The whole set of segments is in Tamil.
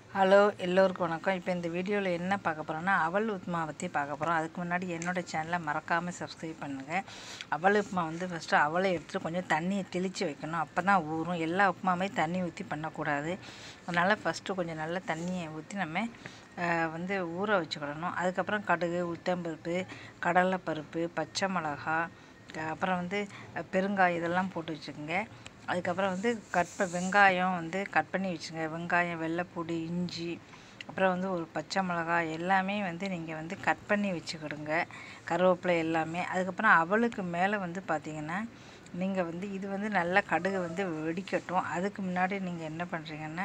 ஹலோ எல்லோருக்கும் வணக்கம் இப்போ இந்த வீடியோவில் என்ன பார்க்க போகிறோன்னா அவல் உப்புமா பற்றி பார்க்க போகிறோம் அதுக்கு முன்னாடி என்னோட சேனலை மறக்காமல் சப்ஸ்கிரைப் பண்ணுங்கள் அவல் உப்புமா வந்து ஃபஸ்ட்டு அவலை எடுத்துட்டு கொஞ்சம் தண்ணியை தெளித்து வைக்கணும் அப்போ தான் ஊறும் எல்லா உப்புமாவே தண்ணி ஊற்றி பண்ணக்கூடாது அதனால் ஃபஸ்ட்டு கொஞ்சம் நல்ல தண்ணியை ஊற்றி நம்ம அஹ், வந்து ஊற வச்சுக்கிடணும் அதுக்கப்புறம் கடுகு உளுத்தம்பருப்பு கடலைப்பருப்பு பச்சை மிளகா க- அப்புறம் வந்து அஹ், பெருங்காயம் இதெல்லாம் போட்டு வச்சுக்கோங்க அதுக்கப்புறம் வந்து கட் ப வெங்காயம் வந்து கட் பண்ணி வச்சுங்க வெங்காயம் வெள்ளைப்பூடி இஞ்சி அப்புறம் வந்து ஒரு பச்சை மிளகாய் எல்லாமே வந்து நீங்கள் வந்து கட் பண்ணி வச்சுக்கிடுங்க கருவேப்பிலை எல்லாமே அதுக்கப்புறம் அவளுக்கு மேலே வந்து பார்த்தீங்கன்னா நீங்கள் வந்து இது வந்து நல்லா கடுகு வந்து வெடிக்கட்டும் அதுக்கு முன்னாடி நீங்கள் என்ன பண்ணுறீங்கன்னா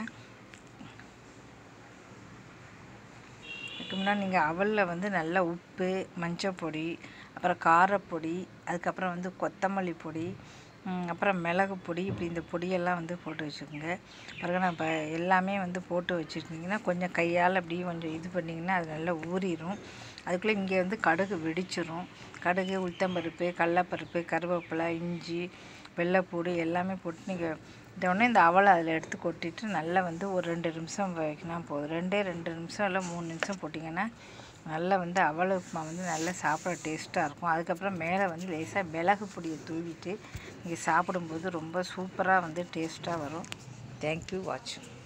அதுக்கு முன்னாடி நீங்கள் அவலில் வந்து நல்லா உப்பு மஞ்சள் பொடி அப்புறம் காரப்பொடி அதுக்கப்புறம் வந்து கொத்தமல்லி பொடி ம், அப்புறம் மிளகு பொடி இப்படி இந்த பொடியெல்லாம் வந்து போட்டு வச்சுக்கோங்க பிறகு நான் இப்போ எல்லாமே வந்து போட்டு வச்சுருந்தீங்கன்னா கொஞ்சம் கையால் அப்படியே கொஞ்சம் இது பண்ணிங்கன்னா அது நல்லா ஊறிடும் அதுக்குள்ளே இங்கே வந்து கடுகு வெடிச்சிரும் கடுகு உளுத்தம்பருப்பு கடலப்பருப்பு கருவேப்பிலை இஞ்சி வெள்ளைப்பூடு எல்லாமே போட்டு நீங்கள் இந்த உடனே இந்த அவலை அதில் எடுத்து கொட்டிட்டு நல்லா வந்து ஒரு ரெண்டு நிமிஷம் வைக்கினா போதும் ரெண்டே ரெண்டு நிமிஷம் இல்லை மூணு நிமிஷம் போட்டிங்கன்னா நல்லா வந்து அவலை உப்புமா வந்து நல்லா சாப்பிட டேஸ்ட்டாக இருக்கும் அதுக்கப்புறம் மேலே வந்து லேசாக மிளகு பொடியை தூவிட்டு நீங்கள் சாப்பிடும்போது ரொம்ப சூப்பராக வந்து டேஸ்ட்டாக வரும் தேங்க்யூ வாட்சிங்